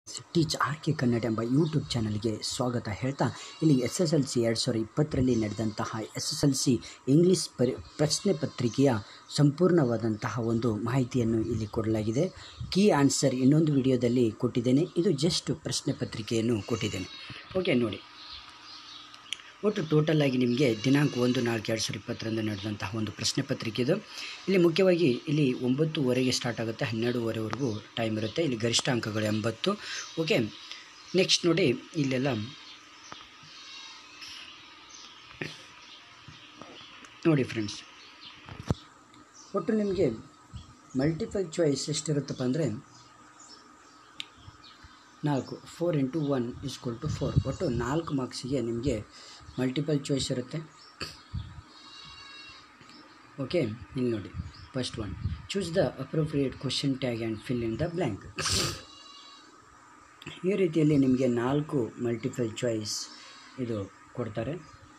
teach R K Kannada ಎಂಬ YouTube ಚಾನಲ್ಗೆ ಸ್ವಾಗತ ಹೇಳ್ತಾ ಇಲ್ಲಿ ಎಸ್ ಎಸ್ ಎಲ್ ಸಿ ಎರಡು ಸಾವಿರದ ಇಪ್ಪತ್ತರಲ್ಲಿ ನಡೆದಂತಹ S S L C English ಪರಿ ಪ್ರಶ್ನೆ ಪತ್ರಿಕೆಯ ಸಂಪೂರ್ಣವಾದಂತಹ ಒಂದು ಮಾಹಿತಿಯನ್ನು ಇಲ್ಲಿ ಕೊಡಲಾಗಿದೆ ಕೀ ಆನ್ಸರ್ ಇನ್ನೊಂದು ವಿಡಿಯೋದಲ್ಲಿ ಕೊಟ್ಟಿದ್ದೇನೆ ಇದು ಜಸ್ಟ್ ಪ್ರಶ್ನೆ ಪತ್ರಿಕೆಯನ್ನು ಕೊಟ್ಟಿದ್ದೇನೆ ಓಕೆ ನೋಡಿ ಒಟ್ಟು ಟೋಟಲ್ ಆಗಿ ನಿಮಗೆ ದಿನಾಂಕ ಒಂದು ನಾಲ್ಕು ಎರಡು ಸಾವಿರದ ಇಪ್ಪತ್ತರಂದು ನಡೆದಂತಹ ಒಂದು ಪ್ರಶ್ನೆ ಪತ್ರಿಕೆ ಇದು ಇಲ್ಲಿ ಮುಖ್ಯವಾಗಿ ಇಲ್ಲಿ ಒಂಬತ್ತುವರೆಗೆ ಸ್ಟಾರ್ಟ್ ಆಗುತ್ತೆ ಹನ್ನೆರಡುವರೆವರೆಗೂ ಟೈಮ್ ಇರುತ್ತೆ ಇಲ್ಲಿ ಗರಿಷ್ಠ ಅಂಕಗಳು ಎಂಬತ್ತು ಓಕೆ ನೆಕ್ಸ್ಟ್ ನೋಡಿ ಇಲ್ಲೆಲ್ಲ ನೋಡಿ ಫ್ರೆಂಡ್ಸ್ ಒಟ್ಟು ನಿಮಗೆ ಮಲ್ಟಿಪಲ್ ಚಾಯ್ಸ್ ಎಷ್ಟಿರುತ್ತಪ್ಪ ಅಂದರೆ ನಾಲ್ಕು four into one is equal to four ಒಟ್ಟು ನಾಲ್ಕು ಮಾರ್ಕ್ಸಿಗೆ ನಿಮಗೆ ಮಲ್ಟಿಪಲ್ ಚಾಯ್ಸ್ ಇರುತ್ತೆ ಓಕೆ ಇಲ್ಲಿ ನೋಡಿ first one choose the appropriate question tag and fill in the blank ಈ ರೀತಿಯಲ್ಲಿ ನಿಮಗೆ ನಾಲ್ಕು ಮಲ್ಟಿಪಲ್ ಚಾಯ್ಸ್ ಇದು ಕೊಡ್ತಾರೆ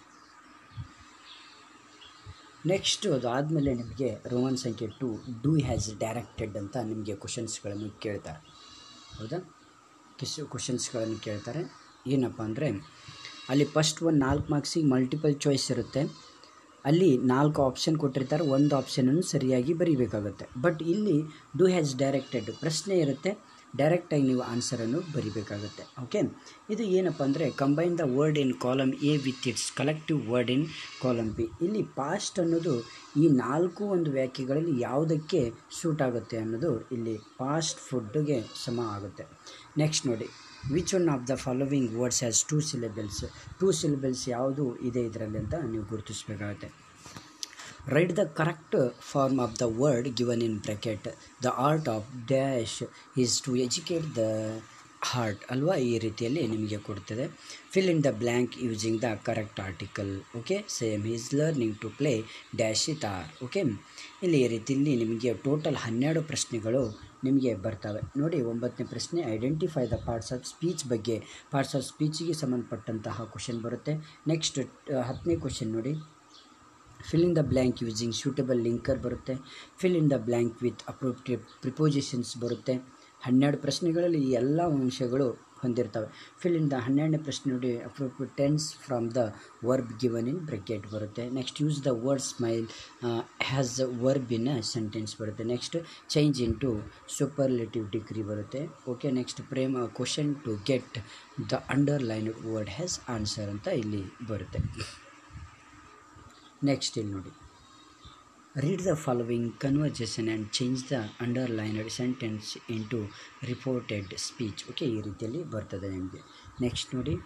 ನೆಕ್ಸ್ಟು ಅದಾದಮೇಲೆ ನಿಮಗೆ ರೋಮನ್ ಸಂಖ್ಯೆ ಟು ಡೂ ಹ್ಯಾಸ್ ಡೈರೆಕ್ಟೆಡ್ ಅಂತ ನಿಮಗೆ ಕ್ವಶನ್ಸ್ಗಳನ್ನು ಕೇಳ್ತಾರೆ ಹೌದಾ ಕಿಸ್ ಕ್ವಶನ್ಸ್ಗಳನ್ನು ಕೇಳ್ತಾರೆ ಏನಪ್ಪ ಅಂದರೆ ಅಲ್ಲಿ ಫಸ್ಟ್ ಒಂದು ನಾಲ್ಕು ಮಾರ್ಕ್ಸಿಗೆ ಮಲ್ಟಿಪಲ್ ಚಾಯ್ಸ್ ಇರುತ್ತೆ ಅಲ್ಲಿ ನಾಲ್ಕು ಆಪ್ಷನ್ ಕೊಟ್ಟಿರ್ತಾರೆ ಒಂದು ಆಪ್ಷನನ್ನು ಸರಿಯಾಗಿ ಬರೀಬೇಕಾಗುತ್ತೆ ಬಟ್ ಇಲ್ಲಿ ಡೂ ಹ್ಯಾಸ್ ಡೈರೆಕ್ಟೆಡ್ ಪ್ರಶ್ನೆ ಇರುತ್ತೆ ಡೈರೆಕ್ಟಾಗಿ ನೀವು ಆನ್ಸರನ್ನು ಬರಿಬೇಕಾಗುತ್ತೆ ಓಕೆ ಇದು ಏನಪ್ಪ ಅಂದರೆ combine the word in column A with its collective word in column B ಇಲ್ಲಿ ಪಾಸ್ಟ್ ಅನ್ನೋದು ಈ ನಾಲ್ಕು ಒಂದು ವ್ಯಾಖ್ಯೆಗಳಲ್ಲಿ ಯಾವುದಕ್ಕೆ ಸೂಟ್ ಆಗುತ್ತೆ ಅನ್ನೋದು ಇಲ್ಲಿ ಪಾಸ್ಟ್ ಫುಡ್ಗೆ ಸಮ ಆಗುತ್ತೆ ನೆಕ್ಸ್ಟ್ ನೋಡಿ which one of the following words has two syllables two syllables ಯಾವುದು ಇದೆ ಇದರಲ್ಲಿ ಅಂತ ನೀವು ಗುರುತಿಸಬೇಕಾಗುತ್ತೆ write the correct form of the word given in bracket the art of dash is to educate the heart ಅಲ್ವಾ ಈ ರೀತಿಯಲ್ಲಿ ನಿಮಗೆ ಕೊಡ್ತದೆ fill in the blank using the correct article okay Sam is learning to play dash sitar okay ಇಲ್ಲಿ ಈ ರೀತಿಯಲ್ಲಿ ನಿಮಗೆ total ಹನ್ನೆರಡು ಪ್ರಶ್ನೆಗಳು ನಿಮಗೆ ಬರ್ತವೆ ನೋಡಿ ಒಂಬತ್ತನೇ ಪ್ರಶ್ನೆ identify the parts of speech ಬಗ್ಗೆ ಪಾರ್ಟ್ಸ್ ಆಫ್ ಸ್ಪೀಚಿಗೆ ಸಂಬಂಧಪಟ್ಟಂತಹ ಕ್ವಶನ್ ಬರುತ್ತೆ ನೆಕ್ಸ್ಟ್ ಹತ್ತನೇ ಕ್ವಶನ್ ನೋಡಿ fill in the blank using suitable linker ಬರುತ್ತೆ fill in the blank with appropriate prepositions ಬರುತ್ತೆ ಹನ್ನೆರಡು ಪ್ರಶ್ನೆಗಳಲ್ಲಿ ಈ ಎಲ್ಲ ಅಂಶಗಳು ಹೊಂದಿರ್ತವೆ ಫಿಲ್ ಇನ್ ದ ಹನ್ನೆರಡನೇ ಪ್ರಶ್ನೆ ನೋಡಿ appropriate tense from the verb given in bracket ಬರುತ್ತೆ next use the word smile has verb in a sentence ಬರುತ್ತೆ next change in to superlative degree ಬರುತ್ತೆ okay next frame question to get the underline word has answer ಅಂತ ಇಲ್ಲಿ ಬರುತ್ತೆ next ಇಲ್ಲಿ ನೋಡಿ read the following conversation and change the underlined sentence into reported speech okay ಈ ರೀತಿಯಲ್ಲಿ ಬರ್ತದೆ ನಿಮಗೆ ನೆಕ್ಸ್ಟ್ ನೋಡಿ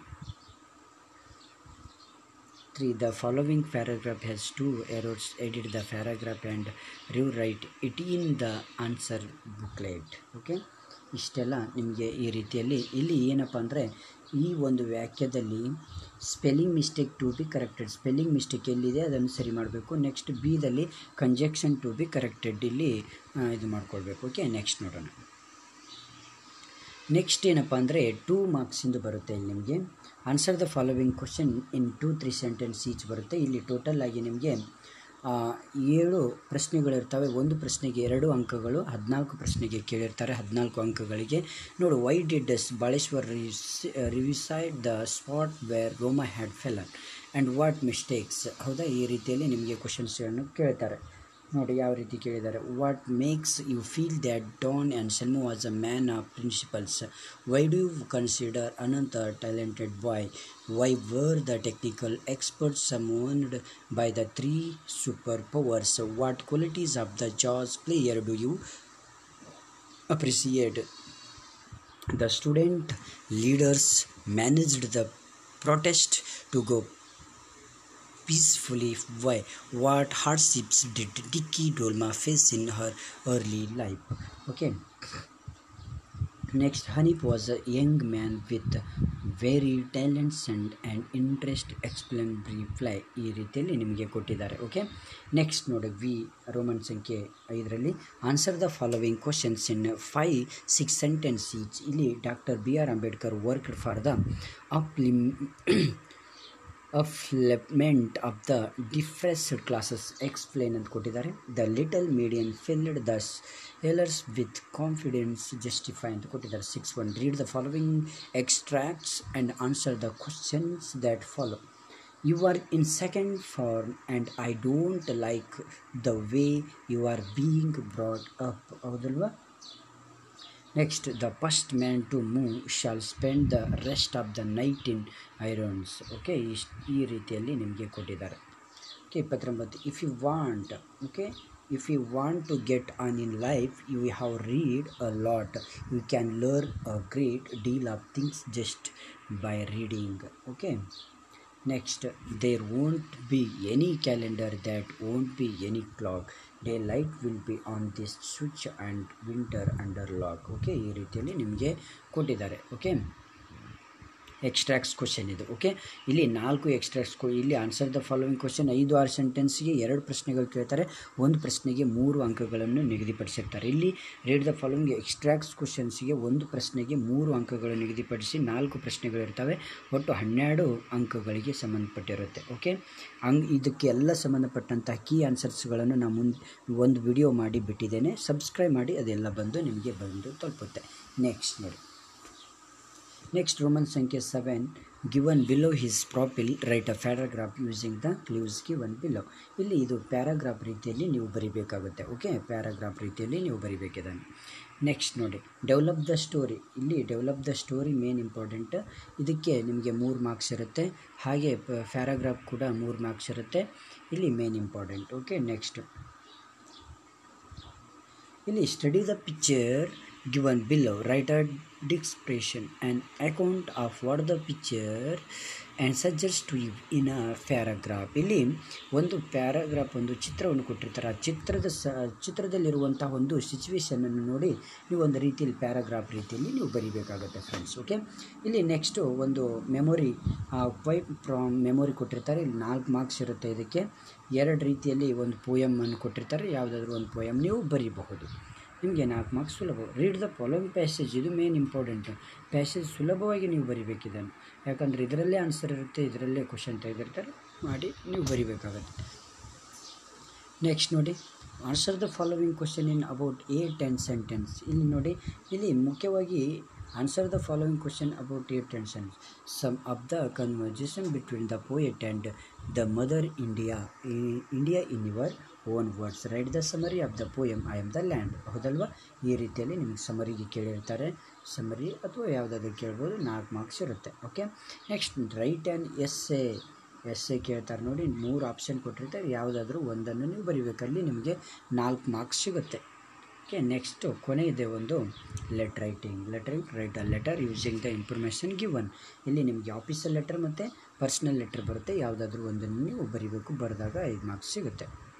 three the following paragraph has two errors edit the paragraph and rewrite it in the answer booklet okay ಇಷ್ಟೆಲ್ಲ ನಿಮಗೆ ಈ ರೀತಿಯಲ್ಲಿ ಇಲ್ಲಿ ಏನಪ್ಪ ಅಂದರೆ ಈ ಒಂದು ವಾಕ್ಯದಲ್ಲಿ spelling mistake to be corrected spelling mistake ಎಲ್ಲಿದೆ ಅದನ್ನು ಸರಿ ಮಾಡಬೇಕು ನೆಕ್ಸ್ಟ್ ಬಿದಲ್ಲಿ ಕಂಜೆಕ್ಷನ್ ಟು ಬಿ ಕರೆಕ್ಟೆಡ್ ಇಲ್ಲಿ ಇದು ಮಾಡ್ಕೊಳ್ಬೇಕು ಓಕೆ ನೆಕ್ಸ್ಟ್ ನೋಡೋಣ ನೆಕ್ಸ್ಟ್ ಏನಪ್ಪ ಅಂದರೆ ಟೂ ಮಾರ್ಕ್ಸಿಂದು ಬರುತ್ತೆ ಇಲ್ಲಿ ನಿಮಗೆ answer the following question in two three sentences each ಬರುತ್ತೆ ಇಲ್ಲಿ ಟೋಟಲ್ ಆಗಿ ನಿಮಗೆ ಏಳು ಪ್ರಶ್ನೆಗಳಿರ್ತವೆ ಒಂದು ಪ್ರಶ್ನೆಗೆ ಎರಡು ಅಂಕಗಳು ಹದಿನಾಲ್ಕು ಪ್ರಶ್ನೆಗೆ ಕೇಳಿರ್ತಾರೆ ಹದಿನಾಲ್ಕು ಅಂಕಗಳಿಗೆ ನೋಡು why did S Baleshwar revised the spot where Roma had fallen and what mistakes ಹೌದಾ ಈ ರೀತಿಯಲ್ಲಿ ನಿಮಗೆ ಕ್ವಶನ್ಸ್ಗಳನ್ನು ಕೇಳ್ತಾರೆ ನೋಡಿ ಯಾವ ರೀತಿ ಕೇಳಿದ್ದಾರೆ what makes you feel that Don and Selmu was a man of principles why do you consider Anantha talented boy why were the technical experts summoned by the three super powers what qualities of the jazz player do you appreciate the student leaders managed the protest to go peacefully why what hardships did Dicky Dolma face in her early life okay next Hanif was a young man with very talents and and interest explain reply ಈ ರೀತಿಯಲ್ಲಿ ನಿಮಗೆ ಕೊಟ್ಟಿದ್ದಾರೆ okay next ನೋಡಿ V Roman ಸಂಖ್ಯೆ ಐದರಲ್ಲಿ answer the following questions in five six sentences each ಇಲ್ಲಿ doctor B R Ambedkar work for the up ಲಿಮ್ upliftment of the depressed classes explain ಅಂತ ಕೊಟ್ಟಿದ್ದಾರೆ the little median filled the elders with confidence justify ಅಂತ ಕೊಟ್ಟಿದ್ದಾರೆ six one read the following extracts and answer the questions that follow you are in second form and I don't like the way you are being brought up ಹೌದಲ್ವಾ next the first man to move shall spend the rest of the night in irons okay ಇಷ್ಟು ಈ ರೀತಿಯಲ್ಲಿ ನಿಮಗೆ ಕೊಟ್ಟಿದ್ದಾರೆ okay ಇಪ್ಪತ್ತೊಂಬತ್ತು if you want okay if you want to get on in life you have read a lot you can learn a great deal of things just by reading okay next there won't be any calendar that won't be any clock daylight will be on this switch and winter under lock okay ಈ ರೀತಿಯಲ್ಲಿ ನಿಮಗೆ ಕೊಟ್ಟಿದ್ದಾರೆ okay extracts question ಇದು okay ಇಲ್ಲಿ ನಾಲ್ಕು extracts ಇಲ್ಲಿ answer the following question ಐದು ಆರು ಸೆಂಟೆನ್ಸ್ಗೆ ಎರಡು ಪ್ರಶ್ನೆಗಳು ಕೇಳ್ತಾರೆ ಒಂದು ಪ್ರಶ್ನೆಗೆ ಮೂರು ಅಂಕಗಳನ್ನು ನಿಗದಿಪಡಿಸಿರ್ತಾರೆ ಇಲ್ಲಿ ರೀಡ್ ದ ಫಾಲೋವಿಂಗ್ ಎಕ್ಸ್ಟ್ರಾಕ್ಟ್ಸ್ ಕ್ವಶನ್ಸ್ಗೆ ಒಂದು ಪ್ರಶ್ನೆಗೆ ಮೂರು ಅಂಕಗಳು ನಿಗದಿಪಡಿಸಿ ನಾಲ್ಕು ಪ್ರಶ್ನೆಗಳು ಇರ್ತವೆ ಒಟ್ಟು ಹನ್ನೆರಡು ಅಂಕಗಳಿಗೆ ಸಂಬಂಧಪಟ್ಟಿರುತ್ತೆ ಓಕೆ ಹಂಗ್ ಇದಕ್ಕೆ ಎಲ್ಲ ಸಂಬಂಧಪಟ್ಟಂತಹ ಕೀ ಆನ್ಸರ್ಸ್ಗಳನ್ನು ನಾನು ಮುಂದೆ ಒಂದು ವಿಡಿಯೋ ಮಾಡಿ ಬಿಟ್ಟಿದ್ದೇನೆ ಸಬ್ಸ್ಕ್ರೈಬ್ ಮಾಡಿ ಅದೆಲ್ಲ ಬಂದು ನಿಮಗೆ ಬಂದು ತಲುಪುತ್ತೆ ನೆಕ್ಸ್ಟ್ ನೋಡಿ ನೆಕ್ಸ್ಟ್ ರೋಮನ್ ಸಂಖ್ಯೆ seven given below his profile write a paragraph using the clues given below ಇಲ್ಲಿ ಇದು ಪ್ಯಾರಾಗ್ರಾಫ್ ರೀತಿಯಲ್ಲಿ ನೀವು ಬರಿಬೇಕಾಗುತ್ತೆ ಓಕೆ ಪ್ಯಾರಾಗ್ರಾಫ್ ರೀತಿಯಲ್ಲಿ ನೀವು ಬರಿಬೇಕಿದ್ದಾನೆ ನೆಕ್ಸ್ಟ್ ನೋಡಿ ಡೆವಲಪ್ ದ ಸ್ಟೋರಿ ಇಲ್ಲಿ develop the story main important ಇದಕ್ಕೆ ನಿಮಗೆ ಮೂರು ಮಾರ್ಕ್ಸ್ ಇರುತ್ತೆ ಹಾಗೆ ಪ್ಯಾರಾಗ್ರಾಫ್ ಕೂಡ ಮೂರು ಮಾರ್ಕ್ಸ್ ಇರುತ್ತೆ ಇಲ್ಲಿ ಮೇನ್ ಇಂಪಾರ್ಟೆಂಟ್ ಓಕೆ ನೆಕ್ಸ್ಟ್ ಇಲ್ಲಿ study the picture given below write a description and account of what the picture and suggest to in a paragraph ಇಲ್ಲಿ ಒಂದು ಪ್ಯಾರಾಗ್ರಾಫ್ ಒಂದು ಚಿತ್ರವನ್ನು ಕೊಟ್ಟಿರ್ತಾರೆ ಆ ಚಿತ್ರದ ಸ ಚಿತ್ರದಲ್ಲಿರುವಂಥ ಒಂದು ಸಿಚುವೇಶನನ್ನು ನೋಡಿ ನೀವು ಒಂದು ರೀತಿಯಲ್ಲಿ ಪ್ಯಾರಾಗ್ರಾಫ್ ರೀತಿಯಲ್ಲಿ ನೀವು ಬರಿಬೇಕಾಗುತ್ತೆ ಫ್ರೆಂಡ್ಸ್ ಓಕೆ ಇಲ್ಲಿ ನೆಕ್ಸ್ಟು ಒಂದು ಮೆಮೊರಿ ವೈಪ್ ಫ್ರಾಮ್ ಮೆಮೊರಿ ಕೊಟ್ಟಿರ್ತಾರೆ ಇಲ್ಲಿ ನಾಲ್ಕು ಮಾರ್ಕ್ಸ್ ಇರುತ್ತೆ ಇದಕ್ಕೆ ಎರಡು ರೀತಿಯಲ್ಲಿ ಒಂದು ಪೋಯಮನ್ನು ಕೊಟ್ಟಿರ್ತಾರೆ ಯಾವುದಾದ್ರೂ ಒಂದು ಪೋಯಮ್ ನೀವು ಬರೀಬಹುದು ನಿಮಗೆ ನಾಲ್ಕು ಮಾರ್ಕ್ಸ್ ಸುಲಭ ರೀಡ್ ದ ಫಾಲೋವಿಂಗ್ ಪ್ಯಾಸೇಜ್ ಇದು ಮೇನ್ ಇಂಪಾರ್ಟೆಂಟು ಪ್ಯಾಸೇಜ್ ಸುಲಭವಾಗಿ ನೀವು ಬರಿಬೇಕಿದ್ದಾನೆ ಯಾಕಂದರೆ ಇದರಲ್ಲೇ ಆನ್ಸರ್ ಇರುತ್ತೆ ಇದರಲ್ಲೇ ಕ್ವಶನ್ ತೆಗೆದಿರ್ತಾರೆ ಮಾಡಿ ನೀವು ಬರಿಬೇಕಾಗತ್ತೆ ನೆಕ್ಸ್ಟ್ ನೋಡಿ answer the following question in about a ten sentence ಇಲ್ಲಿ ನೋಡಿ ಇಲ್ಲಿ ಮುಖ್ಯವಾಗಿ answer the following question about a ten sentence sum of the conversation between the poet and the mother India India in your own words write the summary of the poem I am the land ಹೌದಲ್ವಾ ಈ ರೀತಿಯಲ್ಲಿ ನಿಮಗೆ ಸಮರಿಗೆ ಕೇಳಿರ್ತಾರೆ summary ಅಥವಾ ಯಾವುದಾದ್ರೂ ಕೇಳ್ಬೋದು ನಾಲ್ಕು marks ಇರುತ್ತೆ okay next write an essay essay ಕೇಳ್ತಾರೆ ನೋಡಿ ಮೂರು ಆಪ್ಷನ್ ಕೊಟ್ಟಿರ್ತಾರೆ ಯಾವುದಾದ್ರೂ ಒಂದನ್ನು ನೀವು ಬರಿಬೇಕಲ್ಲಿ ನಿಮಗೆ ನಾಲ್ಕು ಮಾರ್ಕ್ಸ್ ಸಿಗುತ್ತೆ ಓಕೆ ನೆಕ್ಸ್ಟು ಕೊನೆ ಇದೆ ಒಂದು letter writing letter write a letter using the information given ಇಲ್ಲಿ ನಿಮಗೆ ಆಫೀಸಲ್ ಲೆಟರ್ ಮತ್ತು ಪರ್ಸ್ನಲ್ ಲೆಟರ್ ಬರುತ್ತೆ ಯಾವುದಾದ್ರೂ ಒಂದನ್ನು ನೀವು ಬರಿಬೇಕು ಬರೆದಾಗ ಐದು ಮಾರ್ಕ್ಸ್ ಸಿಗುತ್ತೆ